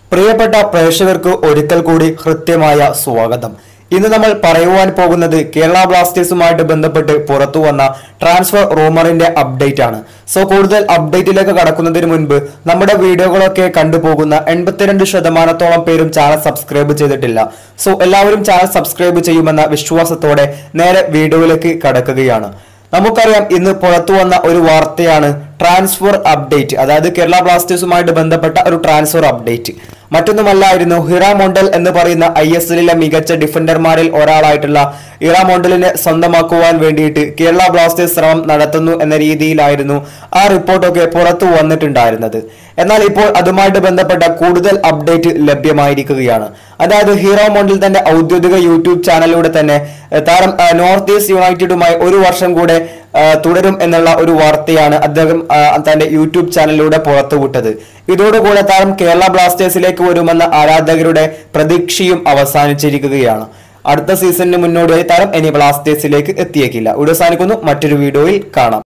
പ്രിയപ്പെട്ട പ്രേക്ഷകർക്ക് ഒരിക്കൽ കൂടി കൃത്യമായ സ്വാഗതം ഇന്ന് നമ്മൾ പറയുവാൻ പോകുന്നത് കേരള ബ്ലാസ്റ്റേഴ്സുമായിട്ട് ബന്ധപ്പെട്ട് പുറത്തു വന്ന ട്രാൻസ്ഫർ റൂമറിന്റെ അപ്ഡേറ്റ് ആണ് സോ കൂടുതൽ അപ്ഡേറ്റിലേക്ക് കടക്കുന്നതിന് മുൻപ് നമ്മുടെ വീഡിയോകളൊക്കെ കണ്ടുപോകുന്ന എൺപത്തിരണ്ട് ശതമാനത്തോളം പേരും ചാനൽ സബ്സ്ക്രൈബ് ചെയ്തിട്ടില്ല സോ എല്ലാവരും ചാനൽ സബ്സ്ക്രൈബ് ചെയ്യുമെന്ന വിശ്വാസത്തോടെ നേരെ വീഡിയോയിലേക്ക് കടക്കുകയാണ് നമുക്കറിയാം ഇന്ന് പുറത്തു വന്ന ഒരു വാർത്തയാണ് ട്രാൻസ്ഫർ അപ്ഡേറ്റ് അതായത് കേരള ബ്ലാസ്റ്റേഴ്സുമായിട്ട് ബന്ധപ്പെട്ട ഒരു ട്രാൻസ്ഫർ അപ്ഡേറ്റ് മറ്റൊന്നുമല്ലായിരുന്നു ഹിറ മോണ്ടൽ എന്ന് പറയുന്ന ഐ എസ് എല്ലിലെ മികച്ച ഡിഫൻഡർമാരിൽ ഒരാളായിട്ടുള്ള ഇറ മോണ്ടലിനെ സ്വന്തമാക്കുവാൻ വേണ്ടിയിട്ട് കേരള ബ്ലാസ്റ്റേഴ്സ് ശ്രമം നടത്തുന്നു എന്ന രീതിയിലായിരുന്നു ആ റിപ്പോർട്ടൊക്കെ പുറത്തു വന്നിട്ടുണ്ടായിരുന്നത് എന്നാൽ ഇപ്പോൾ അതുമായിട്ട് ബന്ധപ്പെട്ട കൂടുതൽ അപ്ഡേറ്റ് ലഭ്യമായിരിക്കുകയാണ് അതായത് ഹീറോ മോണ്ടൽ തന്റെ ഔദ്യോഗിക യൂട്യൂബ് ചാനലിലൂടെ തന്നെ ഏഹ്, താരം ഏഹ്, നോർത്ത് ഈസ്റ്റ് യുണൈറ്റഡുമായി ഒരു വർഷം കൂടെ ഏഹ്, തുടരും എന്നുള്ള ഒരു വാർത്തയാണ് അദ്ദേഹം ഏഹ്, തന്റെ യൂട്യൂബ് ചാനലിലൂടെ പുറത്തുവിട്ടത് ഇതോടുകൂടെ താരം കേരള ബ്ലാസ്റ്റേഴ്സിലേക്ക് വരുമെന്ന ആരാധകരുടെ പ്രതീക്ഷയും അവസാനിച്ചിരിക്കുകയാണ് അടുത്ത സീസണിന് മുന്നോടിയായി താരം ഇനി ബ്ലാസ്റ്റേഴ്സിലേക്ക് എത്തിയേക്കില്ല ഇവിടെ അവസാനിക്കുന്നു മറ്റൊരു വീഡിയോയിൽ കാണാം